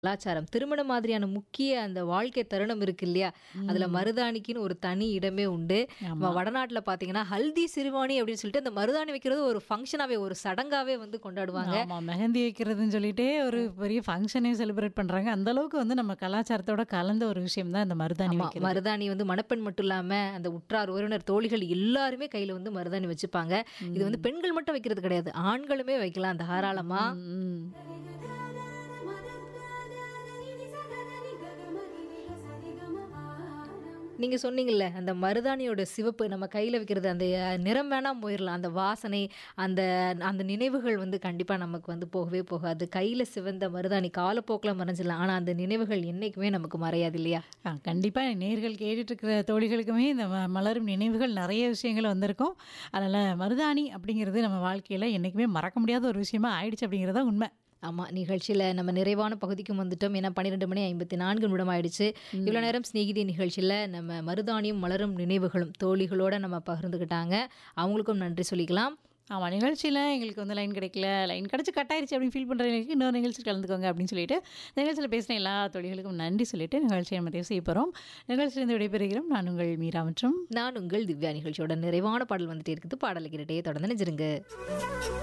கலாச்சாரம். திருமணம் மாதிரியான முக்கிய அந்த வாழ்க்கை தருணம் இருக்கு இல்லையா? அதுல ம். மருதாணிக்குன்னு ஒரு தனி இடமே உண்டு. நம்ம ஆமா. வடநாட்டுல பார்த்தீங்கன்னா, ஹல்தி சிறுவாணி அப்படின்னு சொல்லிட்டு அந்த மருதாணி வைக்கிறது ஒரு ஃபங்ஷனாவே, ஒரு சடங்காவே வந்து கொண்டாடுவாங்க. ஆமா. மெஹந்தி வைக்கிறதுன்னு சொல்லிட்டே ஒரு பெரிய ஃபங்ஷனே செலிப்ரேட் பண்றாங்க. அந்த அளவுக்கு வந்து நம்ம கலாச்சாரத்தோட கலந்த ஒரு விஷயம் தான் இந்த மருதாணி ஆமா. வைக்கிறது. மருதாணி வந்து மணப்பெண் மட்டும் இல்லாம, அந்த உற்றார், உறவினர், தோழிகள் எல்லாருமே கையில வந்து மருதாணி வச்சுப்பாங்க. இது வந்து ம். பெண்கள் மட்டும் வைக்கிறது கிடையாது. ஆண்களுமே வைக்கலாம் தாராளமா. ம், ம். நீங்க சொன்னீங்கல்ல, அந்த மருதாணியோட சிவப்பு நம்ம கையில வைக்கிறது அந்த நிறம் வேணா போயிரலாம். அந்த வாசனை, அந்த அந்த நினைவுகள் வந்து கண்டிப்பா நமக்கு வந்து போகவே போகாது. கையில சிவந்த மருதாணி காலப்போக்குல மறைஞ்சிடலாம். ஆனா அந்த நினைவுகள் என்னைக்குமே நமக்கு மறையாது இல்லையா? ஆ கண்டிப்பா நேயர்கள் கேட்டுட்டு இருக்கிற தோழிகளுக்குமே இந்த ம மலரும் நினைவுகள் நெறைய விஷயங்கள் வந்திருக்கும். அதனால மருதாணி அப்படிங்கிறது நம்ம வாழ்க்கையில என்னைக்குமே மறக்க முடியாத ஒரு விஷயமா ஆயிடுச்சு அப்படிங்கிறது தான் உண்மை. ஆமா. நிகழ்ச்சியில நம்ம நிறைவான பகுதிக்கும் வந்துட்டோம். ஏன்னா 12 மணி 54 நிமிடம் ஆயிடுச்சு. இவ்வளோ ம். நேரம் சிநேகிதி நிகழ்ச்சியில நம்ம மருதாணியும், மலரும் நினைவுகளும் தோழிகளோட நம்ம பகிர்ந்துக்கிட்டாங்க. அவங்களுக்கும் நன்றி சொல்லிக்கலாம். ஆமா. நிகழ்ச்சியில எங்களுக்கு வந்து லைன் கிடைக்கல, லைன் கிடைச்சு கட் ஆயிருச்சு அப்படின்னு ஃபீல் பண்றவங்களுக்கு இன்னொரு நிகழ்ச்சியில் கலந்துக்கோங்க அப்படின்னு சொல்லிட்டு, நிகழ்ச்சியில பேசின எல்லா தோழிகளுக்கும் நன்றி சொல்லிட்டு நிகழ்ச்சியை நம்ம நிறைவு செய்ய போறோம். நிகழ்ச்சியிலிருந்து விடைபெறுகிறோம். நான் உங்கள் மீரா மற்றும் நான் உங்கள் திவ்யா நிகழ்ச்சியோட நிறைவான பாடல் வந்துட்டே இருக்குது. பாடலை கேட்டுட்டே தொடர்ந்து நினைச்சிருங்க.